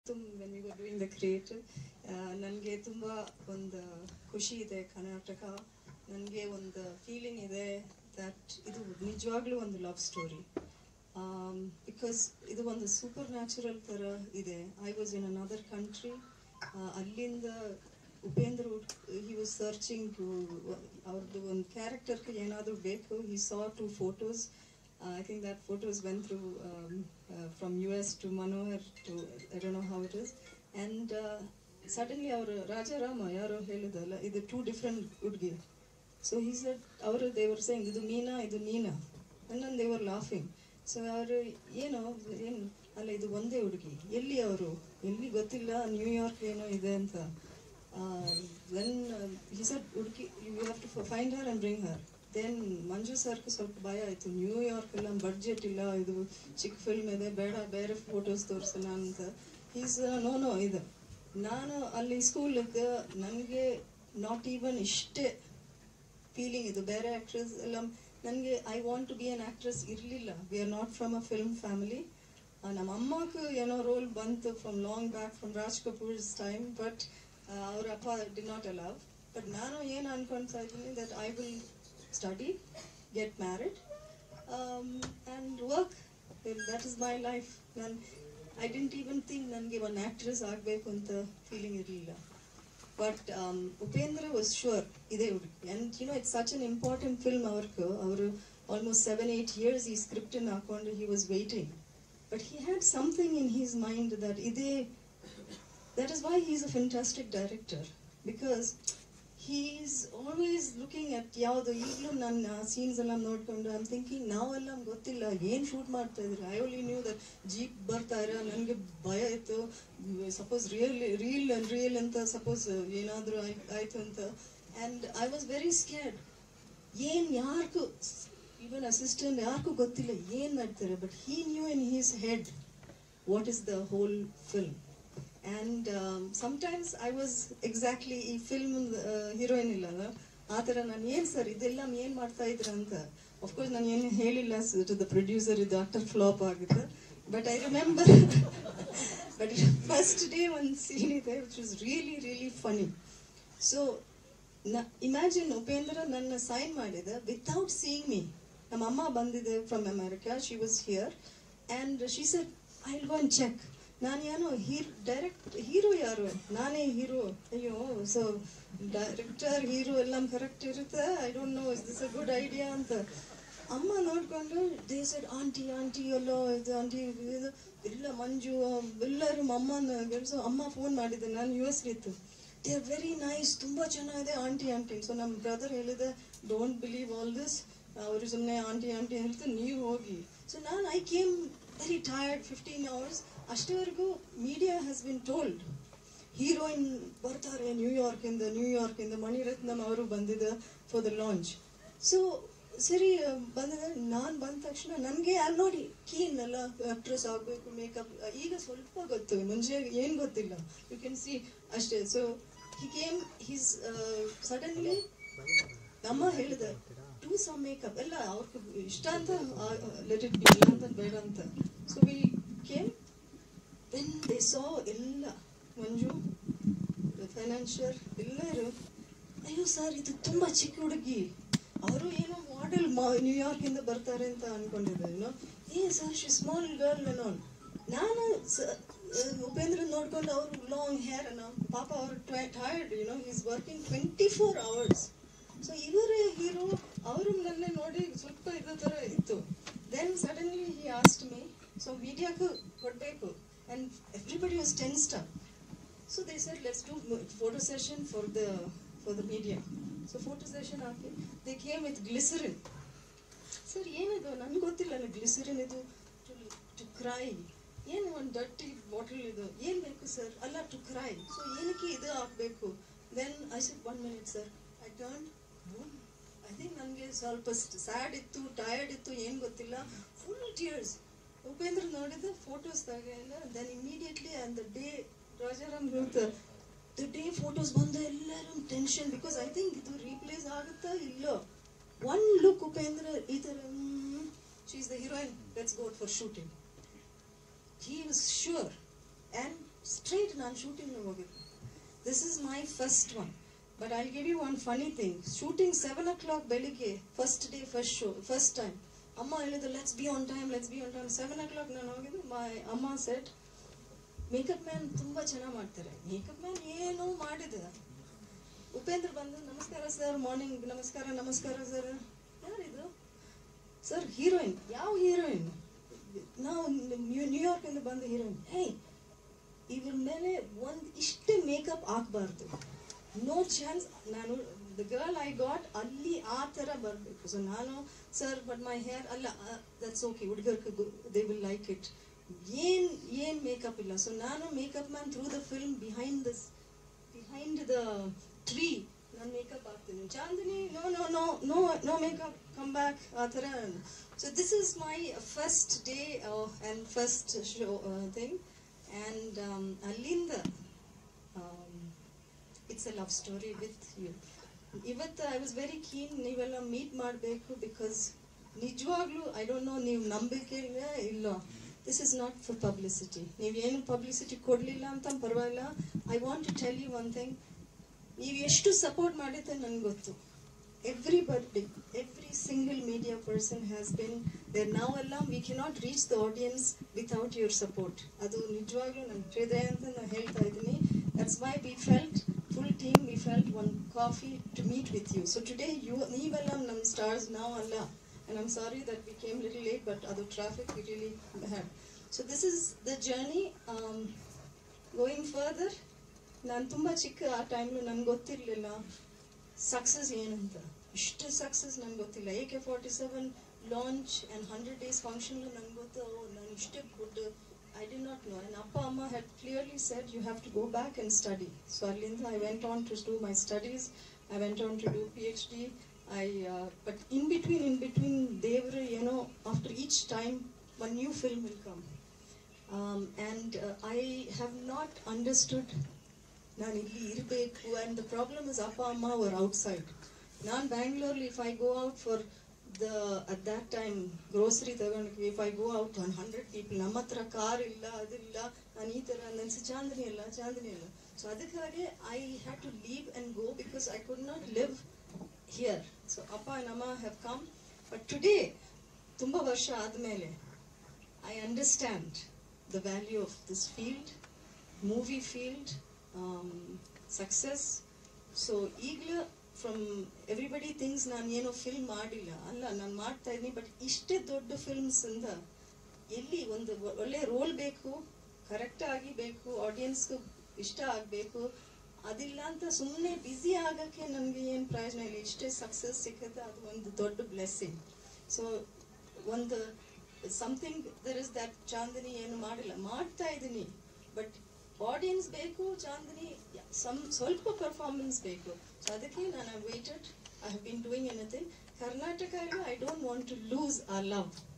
ತುಮ್ when you doing the creative ನನಗೆ ತುಂಬ ಒಂದು ಖುಷಿ ಇದೆ ಕರ್ನಾಟಕ ನನಗೆ ಒಂದು ಫೀಲಿಂಗ್ ಇದೆ ದಟ್ ಇದು ನಿಜವಾಗ್ಲೂ ಒಂದು ಲವ್ ಸ್ಟೋರಿ ಬಿಕಾಸ್ ಇದು ಒಂದು ಸೂಪರ್ ನ್ಯಾಚುರಲ್ ಥರ ಇದೆ I was in another country ಅಲ್ಲಿಂದ Upendra he was searching to ಅವ್ರದ್ದು ಒಂದು ಕ್ಯಾರೆಕ್ಟರ್ಗೆ ಏನಾದರೂ ಬೇಕು he saw two photos Uh, I think that photos went through um, uh, from US to Manohar to I don't know how it is, and uh, suddenly our Rajarama yaro helidalla ಇದು two different ಹುಡುಗಿ so he said ಅವರು they were saying ಇದು ಮೀನಾ ಇದು Neena and then they were laughing so ಅವರು ಏನು ಏನು ಅಲ್ಲ ಇದು ಒಂದೇ ಹುಡುಗಿ ಎಲ್ಲಿ ಅವರು ಎಲ್ಲಿ ಗೊತ್ತಿಲ್ಲ ನ್ಯೂಯಾರ್ಕ್ ಏನೋ ಇದೆ ಅಂತ ದೆನ್ he said ಹುಡುಗಿ you have to find her and bring her then Manju ಸರ್ಗೆ ಸ್ವಲ್ಪ ಭಯ ಆಯಿತು ನ್ಯೂಯಾರ್ಕ್ ಎಲ್ಲ ಬಡ್ಜೆಟ್ ಇಲ್ಲ ಇದು ಚಿಕ್ಕ ಫಿಲ್ಮ್ ಇದೆ ಬೇಡ ಬೇರೆ ಫೋಟೋಸ್ ತೋರಿಸೋಣ ಅಂತ ಈಸ್ ನೋ ನೋ ಇದು ನಾನು ಅಲ್ಲಿ ಸ್ಕೂಲ್ ಇದ್ದ ನನಗೆ ನಾಟ್ ಈವನ್ ಇಷ್ಟೇ ಫೀಲಿಂಗ್ ಇದು ಬೇರೆ ಆ್ಯಕ್ಟ್ರೆಸ್ ಎಲ್ಲ ನನಗೆ I want to be an actress ಇರಲಿಲ್ಲ we are not from a film family ನಮ್ಮ ಅಮ್ಮಕ್ಕೆ ಏನೋ ರೋಲ್ ಬಂತು from long back from Raj Kapoor's time but ಅವ್ರ ಅಪ್ಪ ಡಿ ನಾಟ್ ಅಲವ್ ಬಟ್ ನಾನು ಏನು ಅನ್ಕೊಳ್ತಾ ಇದ್ದೀನಿ that I will study, get married, um, and work. Well, that is my life. And I didn't even think ನನಗೆ ಒಂದು ಆ್ಯಕ್ಟ್ರೆಸ್ ಆಗಬೇಕು ಅಂತ ಫೀಲಿಂಗ್ ಇರಲಿಲ್ಲ ಬಟ್ ಉಪೇಂದ್ರ ವಾಸ್ ಶೂರ್ ಇದೇ ಹುಡುಗಿ and you know it's such an important film ಅವ್ರಿಗೆ ಅವರು almost seven eight years ಈ ಸ್ಕ್ರಿಪ್ಟನ್ನು ಹಾಕೊಂಡು he was waiting but he had something in his mind that ಇದೇ that is why he is a fantastic director because is always looking at ಯಾವುದು ಈಗಲೂ ನನ್ನ scenes ಎಲ್ಲ ನೋಡ್ಕೊಂಡು ಐಮ್ ಥಿಂಕಿಂಗ್ ನಾವೆಲ್ಲ ಗೊತ್ತಿಲ್ಲ ಏನು ಶೂಟ್ ಮಾಡ್ತಾ ಇದ್ರಿ I only knew that jeep ಬರ್ತಾ ಇರೋ ನನಗೆ ಭಯ ಇತ್ತು ಸಪೋಸ್ ರಿಯಲ್ ರೀಲ್ ರಿಯಲ್ ಅಂತ ಸಪೋಸ್ ಏನಾದರೂ ಆಯ್ತು ಅಂತ and I was very scared ಏನು ಯಾರಿಗೂ ಈವನ್ ಅಸಿಸ್ಟೆಂಟ್ ಯಾರಿಗೂ ಗೊತ್ತಿಲ್ಲ ಏನು ಮಾಡ್ತಾರೆ but he knew in his head what is the whole film and sometimes I was exactly ಈ ಫಿಲ್ಮ್ ಹೀರೋಯಿನ್ ಇಲ್ಲಲ್ಲ ಆ ಥರ ನಾನು ಏನು ಸರ್ ಇದೆಲ್ಲ ಏನು ಮಾಡ್ತಾ ಇದ್ರ ಅಂತ ಅಫ್ಕೋರ್ಸ್ ನಾನು ಏನು ಹೇಳಿಲ್ಲ ಟು ದ ಪ್ರೊಡ್ಯೂಸರ್ ಇದು ಆಕ್ಟರ್ ಫ್ಲಾಪ್ ಆಗುತ್ತೆ but I remember but first day ಒಂದು ಸೀನ್ ಇದೆ which is really really funny so ನ ಇಮ್ಯಾಜಿನ್ ಉಪೇಂದ್ರ ನನ್ನ ಸೈನ್ ಮಾಡಿದೆ ವಿತೌಟ್ ಸೀಯಿಂಗ್ ಮೀ ನಮ್ಮ ಅಮ್ಮ ಬಂದಿದೆ from America she was here and she said I will go and check ನಾನು ಏನೋ ಹೀರ್ ಡೈರೆಕ್ಟ್ ಹೀರೋ ಯಾರು ನಾನೇ ಹೀರೋ ಅಯ್ಯೋ ಸೊ ಡೈರೆಕ್ಟರ್ ಹೀರೋ ಎಲ್ಲ ಕರೆಕ್ಟ್ ಇರುತ್ತೆ I don't know is this a good idea ಅಂತ ಅಮ್ಮ ನೋಡ್ಕೊಂಡು ದೇ ಸೆಡ್ ಆಂಟಿ ಆಂಟಿ ಎಲ್ಲೋ ಇದು ಆಂಟಿ ಇದು ಇಲ್ಲ ಮಂಜು ಎಲ್ಲರೂ ಅಮ್ಮನ ಗೆಲ್ಸೋ ಅಮ್ಮ ಫೋನ್ ಮಾಡಿದ್ದೆ ನಾನು ಯು ಎಸ್ ಇತ್ತು ದೇ ಆರ್ ವೆರಿ ನೈಸ್ ತುಂಬ ಚೆನ್ನಾಗಿದೆ ಆಂಟಿ ಆಂಟಿ ಸೊ ನಮ್ಮ ಬ್ರದರ್ ಹೇಳಿದೆ ಡೋಂಟ್ ಬಿಲೀವ್ ಆಲ್ ದಿಸ್ ಅವರು ಸುಮ್ಮನೆ ಆಂಟಿ ಆಂಟಿ ಹೇಳ್ತಾರೆ ನೀವು ಹೋಗಿ ಸೊ ನಾನು I came very tired fifteen hours ಅಷ್ಟವರೆಗೂ media has been told heroine ಬರ್ತಾರೆ ನ್ಯೂಯಾರ್ಕಿಂದ ನ್ಯೂಯಾರ್ಕಿಂದ ಮಣಿರತ್ನಂ ಅವರು ಬಂದಿದ್ದ ಫಾರ್ ದ ಲಾಂಚ್ ಸೊ ಸರಿ ಬಂದಿದೆ ನಾನು ಬಂದ ತಕ್ಷಣ ನನಗೆ ಅಲ್ಲಿ ನೋಡಿ ಕೀನ್ ಎಲ್ಲ ಆಕ್ಟ್ರೆಸ್ ಆಗಬೇಕು ಮೇಕಪ್ ಈಗ ಸ್ವಲ್ಪ ಗೊತ್ತು ಮುಂಚೆ ಏನು ಗೊತ್ತಿಲ್ಲ ಯು ಕ್ಯಾನ್ ಸಿ ಅಷ್ಟೇ so he came his suddenly ನಮ್ಮ ಹೇಳಿದೆ ಟೂ ಸಮ್ ಮೇಕಪ್ ಎಲ್ಲ ಅವ್ರಿಗೆ ಇಷ್ಟ ಅಂತ ಲೆಟ್ ಇಟ್ ಬಿ ಇಲ್ಲ ಅಂತ ಬೇಡ ಅಂತ so we came then they saw ಎಲ್ಲ ಮಂಜು ಫೈನಾನ್ಷಿಯರ್ ಎಲ್ಲರೂ ಅಯ್ಯೋ ಸರ್ ಇದು ತುಂಬ ಚಿಕ್ಕ ಹುಡುಗಿ ಅವರು ಏನೋ ಮಾಡೆಲ್ ನ್ಯೂಯಾರ್ಕ್ ಇಂದ ಬರ್ತಾರೆ ಅಂತ ಅನ್ಕೊಂಡಿದ್ದೆ ಏನೋ ಏ ಸರ್ ಶಿ ಸ್ಮಾಲ್ ಗರ್ಲ್ ಏನೋ ನಾನು ಉಪೇಂದ್ರ ನೋಡ್ಕೊಂಡು ಅವರು ಲಾಂಗ್ ಹೇರ್ ಅನ್ನೋ ಪಾಪ ಅವರು tired you know is working twenty four hours so ಇವರೇ ಹೀರೋ ಅವರು ನನ್ನ ನೋಡಿ ಸ್ವಲ್ಪ ಇದೇ ಥರ ಇತ್ತು then suddenly he asked me so ಮೀಡಿಯಾಕ್ಕೂ ಕೊಡಬೇಕು and everybody was tensed up so they said let's do photo session for the for the media so photo session ಹಾಕಿ they came with glycerin sir ಏನಿದು ನನಗೆ ಗೊತ್ತಿಲ್ಲ glycerine ಇದು to CRY ಏನು ಒಂದು ಡಟ್ಟಿ bottle ಇದು ಏನು ಬೇಕು ಸರ್ ಅಲ್ಲ ಟು ಕ್ರೈ ಸೊ ಏನಕ್ಕೆ ಇದು ಹಾಕಬೇಕು then I said one minute sir I turn I think ನನಗೆ ಸ್ವಲ್ಪ ಸ್ಯಾಡ್ ಇತ್ತು ಟಯರ್ಡ್ ಇತ್ತು ಏನು ಗೊತ್ತಿಲ್ಲ ಫುಲ್ ಟಿಯರ್ಸ್ ಉಪೇಂದ್ರ ನೋಡಿದ ಫೋಟೋಸ್ ತೆಗೆಲ್ಲ then immediately on the day Rajaram ಹೇಳ್ತ ದ ಡೇ ಫೋಟೋಸ್ ಬಂದು ಎಲ್ಲರೂ ಟೆನ್ಷನ್ ಬಿಕಾಸ್ ಐ ಥಿಂಕ್ ಇದು ರೀಪ್ಲೇಸ್ ಆಗುತ್ತಾ ಇಲ್ಲೋ ಒನ್ ಲುಕ್ ಉಪೇಂದ್ರ ಈ ಥರ she is the heroine let's go for shooting he was sure and straight ನಾನು ಶೂಟಿಂಗ್ ಹೋಗಿದ್ದು this is my first one but I give you one funny thing shooting seven o'clock ಬೆಳಿಗ್ಗೆ first day first show first time ಅಮ್ಮ ಹೇಳಿದ್ರು let's be on time let's be on time seven o'clock ನಾನು ಹೋಗಿದ್ದು ಮೈ ಅಮ್ಮ set makeup man ತುಂಬಾ ಚೆನ್ನಾಗಿ ಮಾಡ್ತಾರೆ makeup man ಏನೋ ಮಾಡಿದ ಉಪೇಂದ್ರ ಬಂದು ನಮಸ್ಕಾರ ಸರ್ ಮಾರ್ನಿಂಗ್ ನಮಸ್ಕಾರ ನಮಸ್ಕಾರ ಸರ್ ಯಾರಿದು ಸರ್ ಹೀರೋಯಿನ್ ಯಾವ ಹೀರೋಯಿನ್ ನಾವು ನ್ಯೂಯಾರ್ಕ್ ಇಂದ ಬಂದ ಹೀರೋಯಿನ್ ಏಯ್ ಇವ್ರ ಮೇಲೆ ಒಂದ್ ಇಷ್ಟೇ ಮೇಕಪ್ ಹಾಕ್ಬಾರ್ದು ನೋ ಚಾನ್ಸ್ ನಾನು ದ ಗರ್ಲ್ ಐ ಗಾಟ್ ಅಲ್ಲಿ ಆ ತರ ಬರಬೇಕು ಸೊ ನಾನು ಸರ್ ಬಟ್ ಮೈ ಹೇರ್ ಅಲ್ಲ ದಟ್ಸ್ ಓಕೆ ಹುಡುಗರ್ಗೆ ದೇ ವಿಲ್ ಲೈಕ್ ಇಟ್ ಏನ್ ಏನ್ ಮೇಕಪ್ ಇಲ್ಲ ಸೊ ನಾನು makeup man through the film behind this behind the tree ನಾನು ಮೇಕಪ್ ಹಾಕ್ತೀನಿ Chandini no no no no no makeup come back ಆ ಥರ so this is my first day and first show thing and ಅಲ್ಲಿಂದ it's a love story with you ಇವತ್ತು I was very keen ನೀವೆಲ್ಲ meet ಮಾಡಬೇಕು because ನಿಜವಾಗ್ಲೂ I don't know ನೀವು ನಂಬಿಕೆ ಇಲ್ಲ this is not for publicity ನೀವೇನು publicity ಕೊಡಲಿಲ್ಲ ಅಂತ ಪರವಾಗಿಲ್ಲ I want to tell you one thing ನೀವು ಎಷ್ಟು ಸಪೋರ್ಟ್ ಮಾಡಿದ್ದೆ ನನಗೆ ಗೊತ್ತು every birthday every single media person has been there ನಾವೆಲ್ಲ we cannot reach the audience without your support ಅದು ನಿಜವಾಗ್ಲೂ ನನ್ನ ಹೃದಯ ಅಂತ ನಾನು ಹೇಳ್ತಾ ಇದ್ದೀನಿ that's why we felt full team we felt one coffee to meet with you so today you ನೀವೆಲ್ಲ ನಮ್ಮ ಸ್ಟಾರ್ಸ್ ನಾವು ಅಲ್ಲ and I'm sorry that we came a little late, but other traffic we really had. So this is the journey. Um, going further, ನಾನು ತುಂಬ ಚಿಕ್ಕ ಆ ಟೈಮ್ಲು ನನ್ಗೆ ಗೊತ್ತಿರಲಿಲ್ಲ ಸಕ್ಸಸ್ ಏನಂತ ಇಷ್ಟು ಸಕ್ಸಸ್ ನಂಗೆ ಗೊತ್ತಿಲ್ಲ A K forty seven launch and hundred days function ನಂಗೆ ಗೊತ್ತು ನಾನು ಇಷ್ಟೇ good I did not know and ಅಪ್ಪ ಅಮ್ಮ had clearly said you have to go back and study so ಅಲ್ಲಿಂದ I went on to do my studies I went on to do P H D I, uh, but in between, in between, they were, you know, after each time, one new film will come. Um, and uh, I have not understood ನಾನು ಇಲ್ಲಿ ಇರಬೇಕು and the problem is ಅಪ್ಪ ಅಮ್ಮ ಅವರ್ outside ನಾನು ಬ್ಯಾಂಗ್ಳೂರ್ಲಿ if I go out for the at that time grocery ತಗೊಂಡ್ವಿ if I go out one hundred people ನಮ್ಮ ಹತ್ರ ಕಾರ್ ಇಲ್ಲ ಅದಿಲ್ಲ ನಾನು ಈ ಥರ ನನ್ನ ಚಾಂದಿನಿ ಇಲ್ಲ ಚಾಂದಿನಿ ಇಲ್ಲ ಸೊ ಅದಕ್ಕಾಗಿ I had to leave and go because I could not live here so ಅಪ್ಪ ಆ್ಯಂಡ್ ಅಮ್ಮ ಹ್ಯಾವ್ ಕಮ್ ಬಟ್ ಟುಡೇ ತುಂಬ ವರ್ಷ ಆದಮೇಲೆ I understand the value of this field movie field success so ಈಗಲೂ ಫ್ರಮ್ ಎವ್ರಿಬಡಿ ಥಿಂಗ್ಸ್ ನಾನು ಏನೋ film ಮಾಡಿಲ್ಲ ಅಲ್ಲ ನಾನು ಮಾಡ್ತಾ ಇದ್ದೀನಿ ಬಟ್ ಇಷ್ಟೇ ದೊಡ್ಡ ಫಿಲ್ಮ್ಸ್ ಇಂದ ಎಲ್ಲಿ ಒಂದು ಒ- ಒಳ್ಳೆ ರೋಲ್ ಬೇಕು ಕರೆಕ್ಟ್ ಆಗಿ ಬೇಕು ಆಡಿಯನ್ಸ್ಗೂ ಇಷ್ಟ ಆಗಬೇಕು ಅದಿಲ್ಲ ಅಂತ ಸುಮ್ಮನೆ ಬ್ಯುಸಿ ಆಗಕ್ಕೆ ನನಗೆ ಏನು ಪ್ರಯೋಜನ ಇಲ್ಲ ಇಷ್ಟೇ ಸಕ್ಸಸ್ ಸಿಕ್ಕತ್ತೆ ಅದು ಒಂದು ದೊಡ್ಡ ಬ್ಲೆಸ್ಸಿಂಗ್ ಸೊ ಒಂದು something there is that Chandini ಏನು ಮಾಡಿಲ್ಲ ಮಾಡ್ತಾ ಇದ್ದೀನಿ ಬಟ್ ಆಡಿಯನ್ಸ್ ಬೇಕು ಚಾಂದಿನಿ ಸಮ್ ಸ್ವಲ್ಪ ಪರ್ಫಾರ್ಮೆನ್ಸ್ ಬೇಕು ಸೊ ಅದಕ್ಕೆ ನಾನು waited I have been doing anything Karnataka I don't want to lose a love